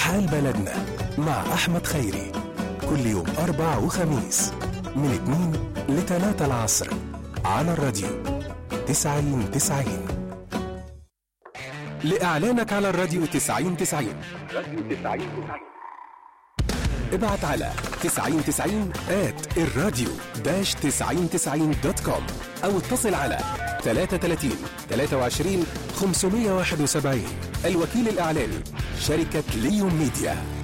حال بلدنا مع أحمد خيري كل يوم أربع وخميس من 2 ل 3 العصر على الراديو 90 90 لإعلانك على الراديو 90 90 ابعت على 9090 at الراديو داش 9090 دوت كوم أو اتصل على 33 23 571 الوكيل الإعلاني شركة ليوم ميديا